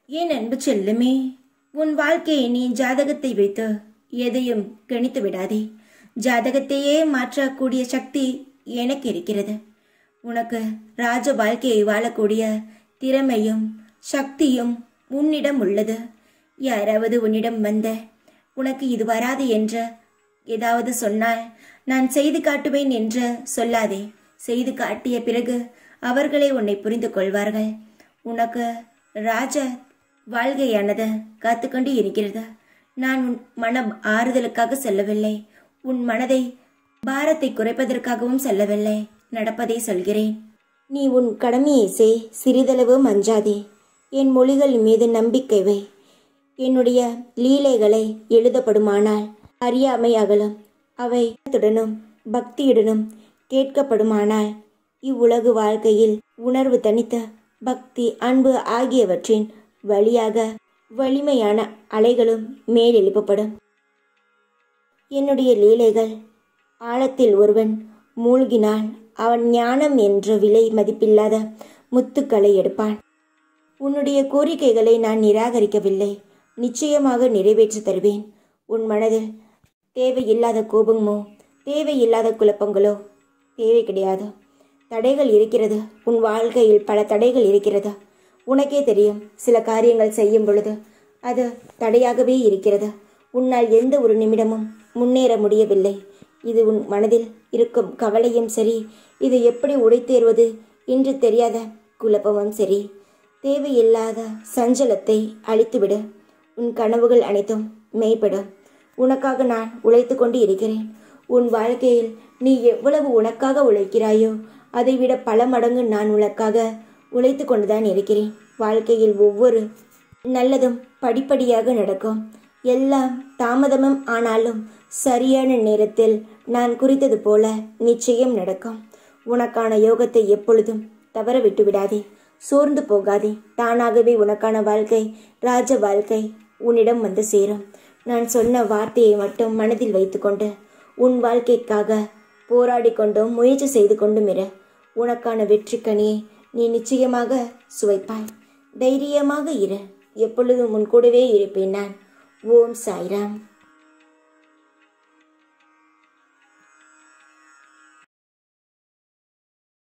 என் அன்பு செல்லுமே உன் வாழ்க்கையை நீ ஜாதகத்தை வைத்து எதையும் கணித்து விடாதே ஜாதகத்தையே மாற்றக்கூடிய சக்தி எனக்கு இருக்கிறது உனக்கு ராஜ வாழ்க்கையை வாழக்கூடிய திறமையும் சக்தியும் உன்னிடம் உள்ளது யாராவது உன்னிடம் வந்த உனக்கு இது வராது என்று ஏதாவது சொன்னால் நான் செய்து காட்டுவேன் என்று சொல்லாதே செய்து காட்டிய பிறகு அவர்களே உன்னை புரிந்து கொள்வார்கள் உனக்கு ராஜ வாழ்கையானது காத்துக்கொண்டு இருக்கிறது நான் உன் மன ஆறுதலுக்காக செல்லவில்லை உன் மனதை பாரத்தை குறைப்பதற்காகவும் செல்லவில்லை நடப்பதை சொல்கிறேன் நீ உன் கடமையை செய் சிறிதளவு மஞ்சாதே என் மொழிகள் மீது நம்பிக்கை வை என்னுடைய லீலைகளை எழுதப்படுமானால் அறியாமை அகலும் அவை துடனும் பக்தியுடனும் கேட்கப்படுமானால் இவ்வுலகு வாழ்க்கையில் உணர்வு தனித்த பக்தி அன்பு ஆகியவற்றின் வழியாக வலிமையான அலைகளும் மேலெழுப்பப்படும் என்னுடைய லீலைகள் ஆழத்தில் ஒருவன் மூழ்கினால் அவன் ஞானம் என்ற விலை மதிப்பில்லாத முத்துக்களை எடுப்பான் உன்னுடைய கோரிக்கைகளை நான் நிராகரிக்கவில்லை நிச்சயமாக நிறைவேற்றி தருவேன் உன் மனதில் தேவையில்லாத கோபமோ தேவையில்லாத குழப்பங்களோ தேவை கிடையாது தடைகள் இருக்கிறது உன் வாழ்க்கையில் பல தடைகள் இருக்கிறது உனக்கே தெரியும் சில காரியங்கள் செய்யும் பொழுது அது தடையாகவே இருக்கிறது உன்னால் எந்த ஒரு நிமிடமும் முன்னேற முடியவில்லை இது உன் மனதில் இருக்கும் கவலையும் சரி இது எப்படி உடைத்தேறுவது என்று தெரியாத குழப்பமும் சரி தேவையில்லாத சஞ்சலத்தை அழித்துவிடு உன் கனவுகள் அனைத்தும் மெய்ப்படும் உனக்காக நான் உழைத்து கொண்டு இருக்கிறேன் உன் வாழ்க்கையில் நீ எவ்வளவு உனக்காக உழைக்கிறாயோ அதைவிட பல மடங்கு நான் உனக்காக உழைத்து கொண்டுதான் இருக்கிறேன் வாழ்க்கையில் ஒவ்வொரு நல்லதும் படிப்படியாக நடக்கும் எல்லாம் தாமதமும் ஆனாலும் சரியான நேரத்தில் நான் குறித்தது போல நிச்சயம் நடக்கும் உனக்கான யோகத்தை எப்பொழுதும் தவற விட்டு விடாதே சோர்ந்து போகாதே தானாகவே உனக்கான வாழ்க்கை ராஜ வாழ்க்கை உன்னிடம் வந்து சேரும் நான் சொன்ன வார்த்தையை மட்டும் மனதில் வைத்துக்கொண்டு உன் வாழ்க்கைக்காக போராடி கொண்டும் முயற்சி செய்து கொண்டும் இரு உனக்கான வெற்றிக்கனியை நீ நிச்சயமாக சுவைப்பாய் தைரியமாக இரு எப்பொழுதும் உன் கூடவே இருப்பேன் நான் ஓம் சாய்ராம்